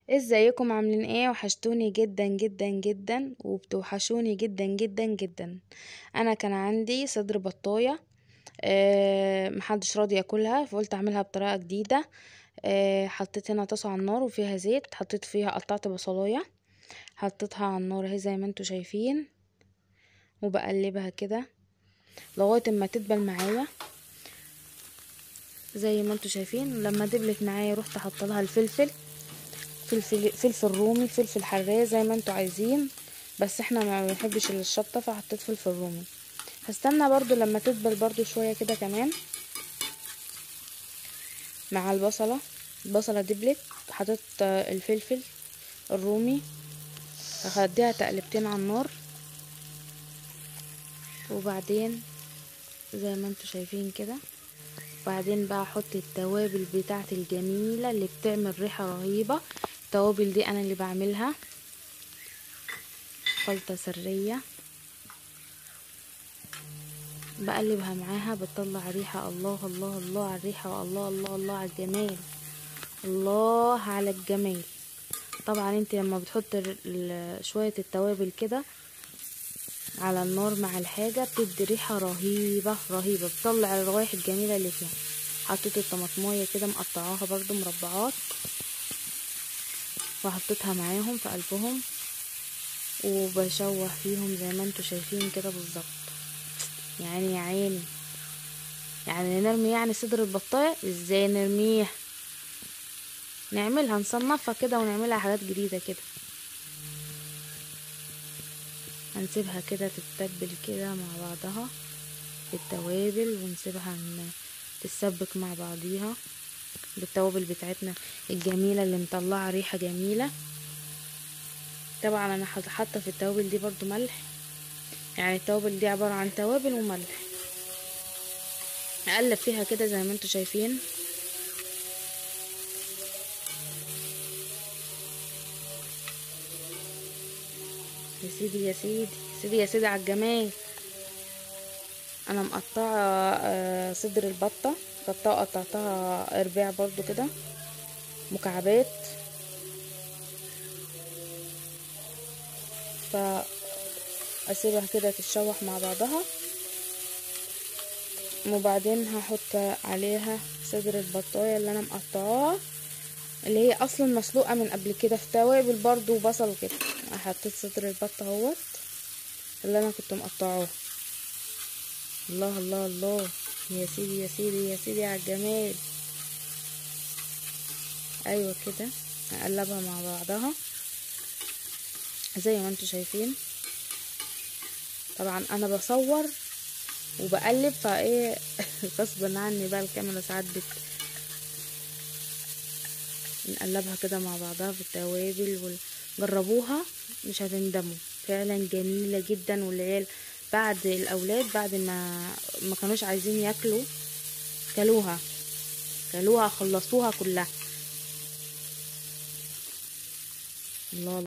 ازيكم عاملين ايه وحشتوني جدا جدا جدا وبتوحشوني جدا جدا جدا انا كان عندي صدر بطايه أه محدش راضي ياكلها فقلت اعملها بطريقه جديده أه حطيت هنا طاسه على النار وفيها زيت حطيت فيها قطعت بصلايه حطيتها على النار اهي زي ما انتوا شايفين وبقلبها كده لغايه ما تدبل معايا زي ما انتوا شايفين لما دبلت معايا رحت حاطه لها الفلفل فلفل فلفل رومي فلفل حراق زي ما انتوا عايزين بس احنا ما بنحبش الشطه فحطيت فلفل رومي هستنى برضو لما تدبل برضو شويه كده كمان مع البصله البصله دبلت حطيت الفلفل الرومي هخديها تقلبتين على النار وبعدين زي ما انتوا شايفين كده وبعدين بقى احط التوابل بتاعتي الجميله اللي بتعمل ريحه رهيبه التوابل دي انا اللي بعملها خلطه سريه بقلبها معاها بتطلع ريحه الله الله الله على الريحه والله الله الله على الجمال الله على الجمال طبعا انت لما بتحط شويه التوابل كده على النار مع الحاجه بتدي ريحه رهيبه رهيبه بتطلع الروائح الجميله اللي فيها حطيت الطماطمايه كده مقطعاها برضو مربعات وحطيتها معاهم في قلبهم وبشوح فيهم زي ما انتوا شايفين كده بالظبط يعني يا عيني يعني نرمي يعني صدر البطايه ازاي نرميه نعملها نصنفها كده ونعملها حاجات جديده كده هنسيبها كده تتبل كده مع بعضها بالتوابل ونسيبها تتسبك مع بعضيها بالتوابل بتاعتنا الجميله اللي مطلعه ريحه جميله طبعا انا حاطه في التوابل دي برضو ملح يعني التوابل دي عباره عن توابل وملح اقلب فيها كده زي ما انتوا شايفين يا سيدي يا سيدي سيدي يا سيدي على الجمال انا مقطعه صدر البطه قطعتها قطعتها ارباع برضو كده مكعبات فاسيبها كده تتشوح مع بعضها وبعدين هحط عليها صدر البطايه اللي انا مقطعاها اللي هي اصلا مسلوقه من قبل كده في توابل برضو وبصل وكده حطيت صدر البط اهوت اللي انا كنت مقطعاه الله الله الله يا سيدي يا سيدي يا سيدي على الجمال ايوه كده اقلبها مع بعضها زي ما انتوا شايفين طبعا انا بصور وبقلب فايه غصبا عني بقى الكاميرا ساعات بت نقلبها كده مع بعضها بالتوابل وال... جربوها مش هتندموا فعلا جميلة جدا والعيال بعد الاولاد بعد ما ما كانوش عايزين ياكلوا كلوها كلوها خلصوها كلها الله